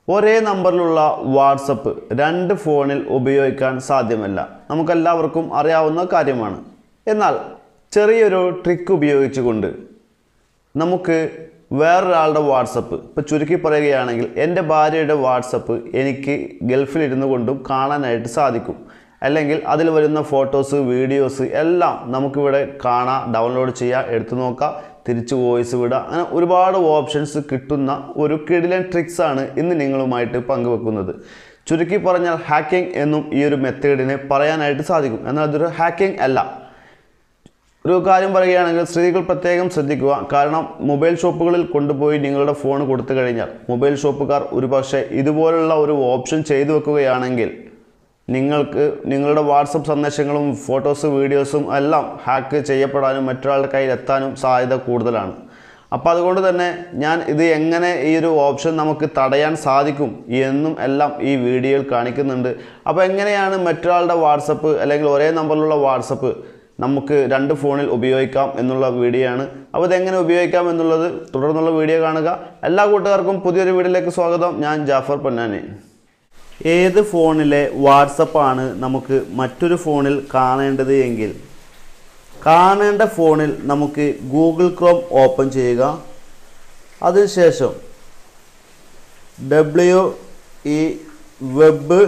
ഒരേ നമ്പറിലുള്ള വാട്സപ്പ് രണ്ട് ഫോണിൽ ഉപയോഗിക്കാൻ സാധ്യമല്ല നമുക്കെല്ലാവർക്കും അറിയാവുന്ന കാര്യമാണ് എന്നാൽ ചെറിയൊരു ട്രിക്ക് ഉപയോഗിച്ചുകൊണ്ട് നമുക്ക് വേറൊരാളുടെ വാട്സപ്പ് ഇപ്പോൾ ചുരുക്കി പറയുകയാണെങ്കിൽ എൻ്റെ ഭാര്യയുടെ വാട്സപ്പ് എനിക്ക് ഗൾഫിലിരുന്നു കൊണ്ടും കാണാനായിട്ട് സാധിക്കും അല്ലെങ്കിൽ അതിൽ വരുന്ന ഫോട്ടോസ് വീഡിയോസ് എല്ലാം നമുക്കിവിടെ കാണാം ഡൗൺലോഡ് ചെയ്യുക എടുത്തു നോക്കാം തിരിച്ച് വോയിസ് വിടുക അങ്ങനെ ഒരുപാട് ഓപ്ഷൻസ് കിട്ടുന്ന ഒരു കിടിലൻ ട്രിക്സ് ആണ് ഇന്ന് നിങ്ങളുമായിട്ട് പങ്കുവെക്കുന്നത് ചുരുക്കി പറഞ്ഞാൽ ഹാക്കിംഗ് എന്നും ഈ ഒരു മെത്തേഡിനെ പറയാനായിട്ട് സാധിക്കും എന്നാൽ അതൊരു ഹാക്കിംഗ് അല്ല ഒരു കാര്യം പറയുകയാണെങ്കിൽ സ്ത്രീകൾ പ്രത്യേകം ശ്രദ്ധിക്കുക കാരണം മൊബൈൽ ഷോപ്പുകളിൽ കൊണ്ടുപോയി നിങ്ങളുടെ ഫോൺ കൊടുത്തു കഴിഞ്ഞാൽ മൊബൈൽ ഷോപ്പുകാർ ഒരുപക്ഷെ ഇതുപോലുള്ള ഒരു ഓപ്ഷൻ ചെയ്തു വെക്കുകയാണെങ്കിൽ നിങ്ങൾക്ക് നിങ്ങളുടെ വാട്സപ്പ് സന്ദേശങ്ങളും ഫോട്ടോസ് വീഡിയോസും എല്ലാം ഹാക്ക് ചെയ്യപ്പെടാനും മറ്റൊരാളുടെ കയ്യിൽ എത്താനും സാധ്യത കൂടുതലാണ് അപ്പോൾ അതുകൊണ്ട് തന്നെ ഞാൻ ഇത് എങ്ങനെ ഈ ഒരു ഓപ്ഷൻ നമുക്ക് തടയാൻ സാധിക്കും എന്നും എല്ലാം ഈ വീഡിയോയിൽ കാണിക്കുന്നുണ്ട് അപ്പോൾ എങ്ങനെയാണ് മറ്റൊരാളുടെ വാട്സപ്പ് അല്ലെങ്കിൽ ഒരേ നമ്പറിലുള്ള വാട്സപ്പ് നമുക്ക് രണ്ട് ഫോണിൽ ഉപയോഗിക്കാം എന്നുള്ള വീഡിയോ ആണ് അപ്പോൾ ഇതെങ്ങനെ ഉപയോഗിക്കാം എന്നുള്ളത് തുടർന്നുള്ള വീഡിയോ കാണുക എല്ലാ കൂട്ടുകാർക്കും പുതിയൊരു വീഡിയോയിലേക്ക് സ്വാഗതം ഞാൻ ജാഫർ പൊന്നാനി ഏത് ഫോണിലെ വാട്സപ്പാണ് നമുക്ക് മറ്റൊരു ഫോണിൽ കാണേണ്ടത് എങ്കിൽ കാണേണ്ട ഫോണിൽ നമുക്ക് ഗൂഗിൾ ക്രോം ഓപ്പൺ ചെയ്യുക അതിനുശേഷം W E web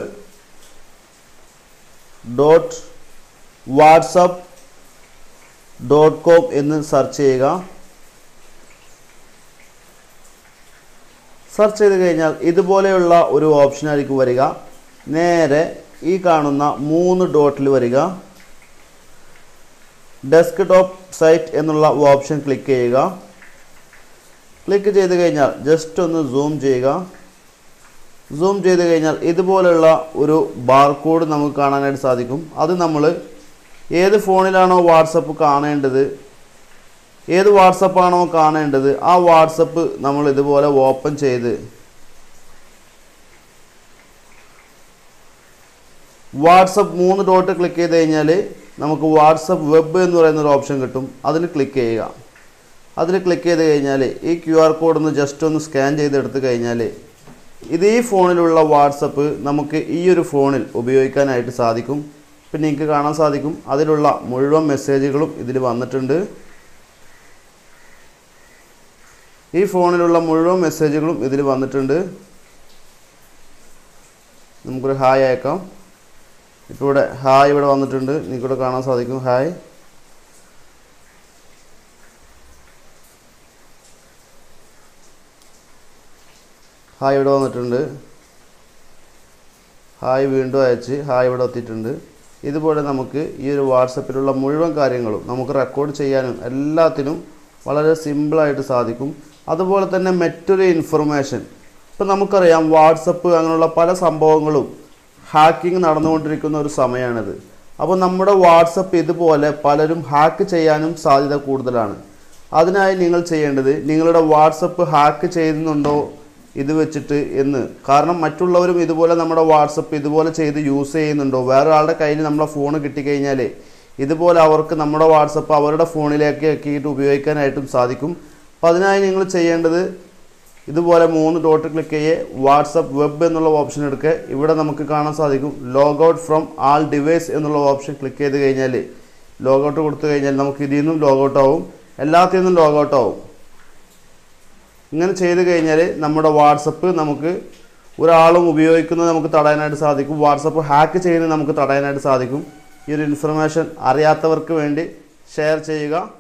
dot WhatsApp dot com എന്ന് സെർച്ച് ചെയ്യുക സെർച്ച് ചെയ്ത് കഴിഞ്ഞാൽ ഇതുപോലെയുള്ള ഒരു ഓപ്ഷൻ ആയിരിക്കും വരിക നേരെ ഈ കാണുന്ന മൂന്ന് ഡോട്ടിൽ വരിക ഡെസ്ക് ടോപ്പ് സൈറ്റ് എന്നുള്ള ഓപ്ഷൻ ക്ലിക്ക് ചെയ്യുക ക്ലിക്ക് ചെയ്ത് കഴിഞ്ഞാൽ ജസ്റ്റ് ഒന്ന് സൂം ചെയ്യുക സൂം ചെയ്ത് കഴിഞ്ഞാൽ ഇതുപോലെയുള്ള ഒരു ബാർകോഡ് നമുക്ക് കാണാനായിട്ട് സാധിക്കും അത് നമ്മൾ ഏത് ഫോണിലാണോ വാട്സപ്പ് കാണേണ്ടത് ഏത് വാട്സപ്പാണോ കാണേണ്ടത് ആ വാട്സപ്പ് നമ്മൾ ഇതുപോലെ ഓപ്പൺ ചെയ്ത് വാട്സപ്പ് മൂന്ന് ഡോട്ട് ക്ലിക്ക് ചെയ്ത് കഴിഞ്ഞാൽ നമുക്ക് വാട്സപ്പ് വെബ് എന്ന് പറയുന്ന ഒരു ഓപ്ഷൻ കിട്ടും അതിൽ ക്ലിക്ക് ചെയ്യുക അതിൽ ക്ലിക്ക് ചെയ്ത് കഴിഞ്ഞാൽ ഈ ക്യു ആർ കോഡ് ഒന്ന് ജസ്റ്റ് ഒന്ന് സ്കാൻ ചെയ്ത് എടുത്തു കഴിഞ്ഞാൽ ഇത് ഈ ഫോണിലുള്ള വാട്സപ്പ് നമുക്ക് ഈ ഒരു ഫോണിൽ ഉപയോഗിക്കാനായിട്ട് സാധിക്കും പിന്നെ നിങ്ങൾക്ക് കാണാൻ സാധിക്കും അതിലുള്ള മുഴുവൻ മെസ്സേജുകളും ഇതിൽ വന്നിട്ടുണ്ട് ഈ ഫോണിലുള്ള മുഴുവൻ മെസ്സേജുകളും ഇതിൽ വന്നിട്ടുണ്ട് നമുക്കൊരു ഹായ് അയക്കാം ഇപ്പോൾ ഇവിടെ ഹായ് ഇവിടെ വന്നിട്ടുണ്ട് നിങ്ങൾക്കിവിടെ കാണാൻ സാധിക്കും ഹായ് ഹായ് ഇവിടെ വന്നിട്ടുണ്ട് ഹായ് വീണ്ടും അയച്ച് ഹായ് ഇവിടെ എത്തിയിട്ടുണ്ട് ഇതുപോലെ നമുക്ക് ഈ ഒരു വാട്സപ്പിലുള്ള മുഴുവൻ കാര്യങ്ങളും നമുക്ക് റെക്കോർഡ് ചെയ്യാനും എല്ലാത്തിനും വളരെ സിമ്പിളായിട്ട് സാധിക്കും അതുപോലെ തന്നെ മറ്റൊരു ഇൻഫർമേഷൻ ഇപ്പം നമുക്കറിയാം വാട്സപ്പ് അങ്ങനെയുള്ള പല സംഭവങ്ങളും ഹാക്കിംഗ് നടന്നുകൊണ്ടിരിക്കുന്ന ഒരു സമയമാണിത് അപ്പോൾ നമ്മുടെ വാട്സപ്പ് ഇതുപോലെ പലരും ഹാക്ക് ചെയ്യാനും സാധ്യത കൂടുതലാണ് അതിനായി നിങ്ങൾ ചെയ്യേണ്ടത് നിങ്ങളുടെ വാട്സപ്പ് ഹാക്ക് ചെയ്യുന്നുണ്ടോ ഇത് വെച്ചിട്ട് എന്ന് കാരണം മറ്റുള്ളവരും ഇതുപോലെ നമ്മുടെ വാട്സപ്പ് ഇതുപോലെ ചെയ്ത് യൂസ് ചെയ്യുന്നുണ്ടോ വേറെ ആളുടെ കയ്യിൽ നമ്മുടെ ഫോൺ കിട്ടിക്കഴിഞ്ഞാൽ ഇതുപോലെ അവർക്ക് നമ്മുടെ വാട്സപ്പ് അവരുടെ ഫോണിലേക്ക് ആക്കിയിട്ട് ഉപയോഗിക്കാനായിട്ടും സാധിക്കും അപ്പോൾ അതിനായി നിങ്ങൾ ചെയ്യേണ്ടത് ഇതുപോലെ മൂന്ന് ഡോട്ട് ക്ലിക്ക് ചെയ്യേ വാട്സപ്പ് വെബ് എന്നുള്ള ഓപ്ഷൻ എടുക്കുക ഇവിടെ നമുക്ക് കാണാൻ സാധിക്കും log out from all device എന്നുള്ള ഓപ്ഷൻ ക്ലിക്ക് ചെയ്ത് കഴിഞ്ഞാൽ ലോഗ് ഔട്ട് കൊടുത്തു കഴിഞ്ഞാൽ നമുക്ക് ഇതിൽ നിന്നും ലോഗ് ഔട്ട് ആവും എല്ലാത്തിൽ നിന്നും ലോഗ് ഔട്ട് ആവും ഇങ്ങനെ ചെയ്ത് കഴിഞ്ഞാൽ നമ്മുടെ വാട്സപ്പ് നമുക്ക് ഒരാളും ഉപയോഗിക്കുന്നത് നമുക്ക് തടയാനായിട്ട് സാധിക്കും വാട്സപ്പ് ഹാക്ക് ചെയ്യുന്നത് നമുക്ക് തടയാനായിട്ട് സാധിക്കും ഈ ഒരു ഇൻഫർമേഷൻ അറിയാത്തവർക്ക് വേണ്ടി ഷെയർ ചെയ്യുക